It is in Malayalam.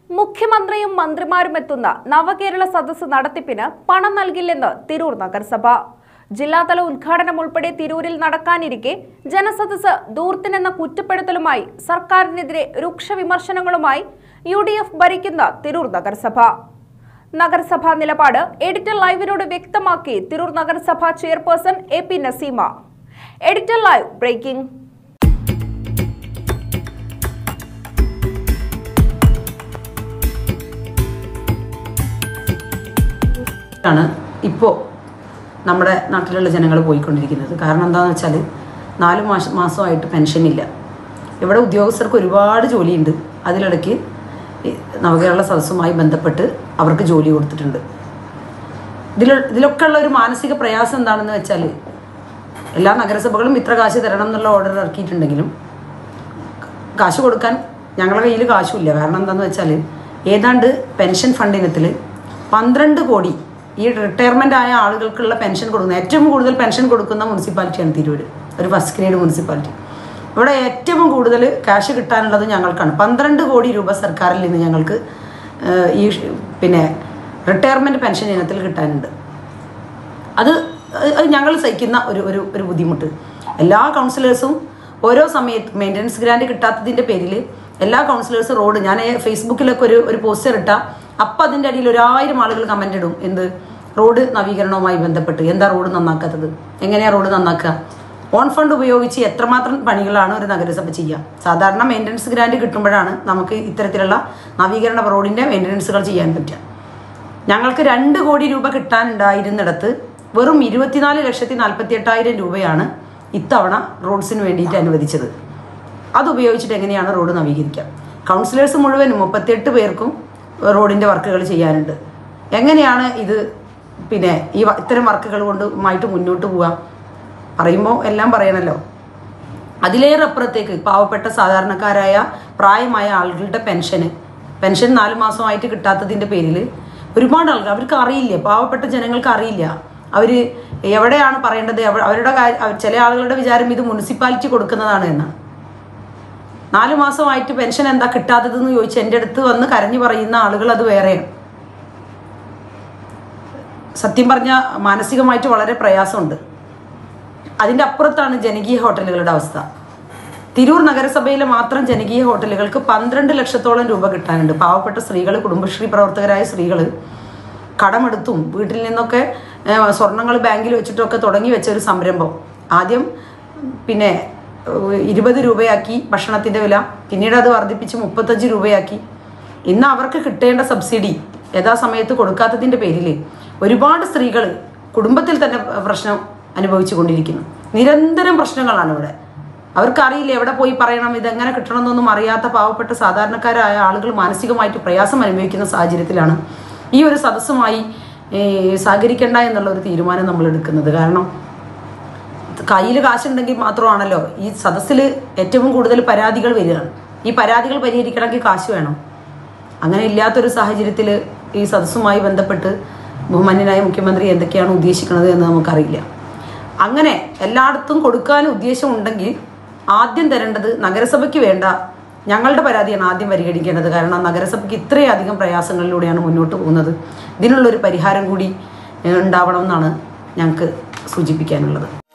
മുഖ്യമന്ത്രിയും മന്ത്രിമാരും എത്തുന്ന നവകേരള സദസ്സ് നടത്തിപ്പിന് പണം നൽകില്ലെന്ന് തിരൂർ നഗരസഭ ജില്ലാതല ഉദ്ഘാടനം ഉൾപ്പെടെ തിരൂരിൽ നടക്കാനിരിക്കെ ജനസദസ്സ് ദൂർത്തിനെന്ന കുറ്റപ്പെടുത്തലുമായി സർക്കാരിനെതിരെ രൂക്ഷ വിമർശനങ്ങളുമായി യു ഡി എഫ് ഭരിക്കുന്ന തിരൂർ നഗരസഭ നഗരസഭാ നിലപാട് എഡിറ്റർ ലൈവിനോട് വ്യക്തമാക്കി തിരൂർ നഗരസഭ chairperson A P Naseema editor live breaking ആണ് ഇപ്പോൾ നമ്മുടെ നാട്ടിലുള്ള ജനങ്ങൾ പോയിക്കൊണ്ടിരിക്കുന്നത് കാരണം എന്താണെന്ന് വെച്ചാൽ നാല് മാസം മാസമായിട്ട് പെൻഷനില്ല ഇവിടെ ഉദ്യോഗസ്ഥർക്ക് ഒരുപാട് ജോലിയുണ്ട് അതിലിടയ്ക്ക് ഈ നവകേരള സദസ്സുമായി ബന്ധപ്പെട്ട് അവർക്ക് ജോലി കൊടുത്തിട്ടുണ്ട് ഇതിൽ ഇതിലൊക്കെ ഉള്ള ഒരു മാനസിക പ്രയാസം എന്താണെന്ന് വെച്ചാൽ എല്ലാ നഗരസഭകളും ഇത്ര കാശ് തരണം എന്നുള്ള ഓർഡർ ഇറക്കിയിട്ടുണ്ടെങ്കിലും കാശ് കൊടുക്കാൻ ഞങ്ങളുടെ കയ്യിൽ കാശുമില്ല കാരണം എന്താണെന്ന് വെച്ചാൽ ഏതാണ്ട് പെൻഷൻ ഫണ്ട് ഇനത്തിൽ പന്ത്രണ്ട് കോടി ഈ റിട്ടയർമെൻ്റ് ആയ ആളുകൾക്കുള്ള പെൻഷൻ കൊടുക്കുന്ന ഏറ്റവും കൂടുതൽ പെൻഷൻ കൊടുക്കുന്ന മുനിസിപ്പാലിറ്റിയാണ് തിരൂർ ഒരു ഫസ്റ്റ് ഗ്രേഡ് മുനിസിപ്പാലിറ്റി ഇവിടെ ഏറ്റവും കൂടുതൽ ക്യാഷ് കിട്ടാനുള്ളത് ഞങ്ങൾക്കാണ് പന്ത്രണ്ട് കോടി രൂപ സർക്കാരിൽ നിന്ന് ഞങ്ങൾക്ക് ഏഹ്, ഈ ഷ്- പിന്നെ റിട്ടയർമെൻറ്റ് പെൻഷൻ ഇനത്തിൽ കിട്ടാനുണ്ട് അത് അത് ഞങ്ങൾ സഹിക്കുന്ന ഒരു ഒരു ഒരു ബുദ്ധിമുട്ട് എല്ലാ കൗൺസിലേഴ്സും ഓരോ സമയത്ത് മെയിൻ്റനൻസ് ഗ്രാൻഡ് കിട്ടാത്തതിൻ്റെ പേരിൽ എല്ലാ കൗൺസിലേഴ്സും റോഡ് ഞാൻ ഫേസ്ബുക്കിലൊക്കെ ഒരു ഒരു പോസ്റ്റർ ഇട്ടാൽ അപ്പം അതിൻ്റെ അടിയിൽ ഒരായിരം ആളുകൾ കമൻ്റ് ഇടും എന്ത് റോഡ് നവീകരണവുമായി ബന്ധപ്പെട്ട് എന്താ റോഡ് നന്നാക്കാത്തത് എങ്ങനെയാണ് റോഡ് നന്നാക്കുക ഓൺ ഫണ്ട് ഉപയോഗിച്ച് എത്രമാത്രം പണികളാണ് ഒരു നഗരസഭ ചെയ്യുക സാധാരണ മെയിൻ്റനൻസ് ഗ്രാൻഡ് കിട്ടുമ്പോഴാണ് നമുക്ക് ഇത്തരത്തിലുള്ള നവീകരണ റോഡിൻ്റെ മെയിൻ്റനൻസുകൾ ചെയ്യാൻ പറ്റുക ഞങ്ങൾക്ക് രണ്ട് കോടി രൂപ കിട്ടാനുണ്ടായിരുന്നിടത്ത് വെറും ഇരുപത്തിനാല് ലക്ഷത്തി നാൽപ്പത്തി എട്ടായിരം രൂപയാണ് ഇത്തവണ റോഡ്സിന് വേണ്ടിയിട്ട് അനുവദിച്ചത് അത് ഉപയോഗിച്ചിട്ട് എങ്ങനെയാണ് റോഡ് നവീകരിക്കുക കൗൺസിലേഴ്സ് മുഴുവനും മുപ്പത്തിയെട്ട് പേർക്കും റോഡിൻ്റെ വർക്കുകൾ ചെയ്യാനുണ്ട് എങ്ങനെയാണ് ഇത് പിന്നെ ഈ വ- ഇത്തരം വർക്കുകൾ കൊണ്ടുമായിട്ട് മുന്നോട്ട് പോവുക പറയുമ്പോൾ എല്ലാം പറയണല്ലോ അതിലേറെ അപ്പുറത്തേക്ക് പാവപ്പെട്ട സാധാരണക്കാരായ പ്രായമായ ആളുകളുടെ പെൻഷന് പെൻഷൻ നാല് മാസമായിട്ട് കിട്ടാത്തതിൻ്റെ പേരിൽ ഒരുപാട് ആൾക്കാർ അവർക്ക് അറിയില്ല പാവപ്പെട്ട ജനങ്ങൾക്ക് അറിയില്ല അവർ എവിടെയാണ് പറയേണ്ടത് എവ- അവരുടെ കാര്യം അവർ- ചില ആളുകളുടെ വിചാരം ഇത് മുനിസിപ്പാലിറ്റി കൊടുക്കുന്നതാണ് എന്നാണ് നാല് മാസമായിട്ട് പെൻഷൻ എന്താ കിട്ടാത്തതെന്ന് ചോദിച്ച് എൻ്റെ അടുത്ത് വന്ന് കരഞ്ഞു പറയുന്ന ആളുകൾ അത് വേറെയാണ് സത്യം പറഞ്ഞ മാനസികമായിട്ട് വളരെ പ്രയാസമുണ്ട് അതിൻ്റെ അപ്പുറത്താണ് ജനകീയ ഹോട്ടലുകളുടെ അവസ്ഥ തിരൂർ നഗരസഭയിലെ മാത്രം ജനകീയ ഹോട്ടലുകൾക്ക് പന്ത്രണ്ട് ലക്ഷത്തോളം രൂപ കിട്ടാനുണ്ട് പാവപ്പെട്ട സ്ത്രീകൾ കുടുംബശ്രീ പ്രവർത്തകരായ സ്ത്രീകൾ കടമെടുത്തും വീട്ടിൽ നിന്നൊക്കെ സ്വർണങ്ങൾ ബാങ്കിൽ വെച്ചിട്ടൊക്കെ തുടങ്ങി വെച്ച ഒരു സംരംഭം ആദ്യം പിന്നെ ഏഹ്, ഇരുപത് രൂപയാക്കി ഭക്ഷണത്തിൻ്റെ വില പിന്നീട് അത് വർദ്ധിപ്പിച്ച് മുപ്പത്തഞ്ച് രൂപയാക്കി ഇന്ന് അവർക്ക് കിട്ടേണ്ട സബ്സിഡി യഥാസമയത്ത് കൊടുക്കാത്തതിൻ്റെ പേരിൽ ഒരുപാട് സ്ത്രീകൾ കുടുംബത്തിൽ തന്നെ പ്രശ്നം അനുഭവിച്ചു കൊണ്ടിരിക്കുന്നു നിരന്തരം പ്രശ്നങ്ങളാണ് ഇവിടെ അവർക്കറിയില്ല എവിടെ പോയി പറയണം ഇതെങ്ങനെ കിട്ടണമെന്നൊന്നും അറിയാത്ത പാവപ്പെട്ട സാധാരണക്കാരായ ആളുകൾ മാനസികമായിട്ട് പ്രയാസം അനുഭവിക്കുന്ന സാഹചര്യത്തിലാണ് ഈ ഒരു സദസ്സുമായി ഏ, സഹകരിക്കേണ്ട എന്നുള്ള ഒരു തീരുമാനം നമ്മൾ എടുക്കുന്നത് കാരണം കയ്യിൽ കാശുണ്ടെങ്കിൽ മാത്രമാണല്ലോ ഈ സദസ്സിൽ ഏറ്റവും കൂടുതൽ പരാതികൾ വരികയാണ് ഈ പരാതികൾ പരിഹരിക്കണമെങ്കിൽ കാശ് വേണം അങ്ങനെ ഇല്ലാത്തൊരു സാഹചര്യത്തിൽ ഈ സദസ്സുമായി ബന്ധപ്പെട്ട് ബഹുമാന്യനായ മുഖ്യമന്ത്രി എന്തൊക്കെയാണ് ഉദ്ദേശിക്കുന്നത് എന്ന് നമുക്കറിയില്ല അങ്ങനെ എല്ലായിടത്തും കൊടുക്കാൻ ഉദ്ദേശമുണ്ടെങ്കിൽ ആദ്യം തരേണ്ടത് നഗരസഭയ്ക്ക് വേണ്ട ഞങ്ങളുടെ പരാതിയാണ് ആദ്യം പരിഗണിക്കേണ്ടത് കാരണം നഗരസഭയ്ക്ക് ഇത്രയധികം പ്രയാസങ്ങളിലൂടെയാണ് മുന്നോട്ട് പോകുന്നത് ഇതിനുള്ളൊരു പരിഹാരം കൂടി ഏഹ്, ഉണ്ടാവണം എന്നാണ് ഞങ്ങൾക്ക് സൂചിപ്പിക്കാനുള്ളത്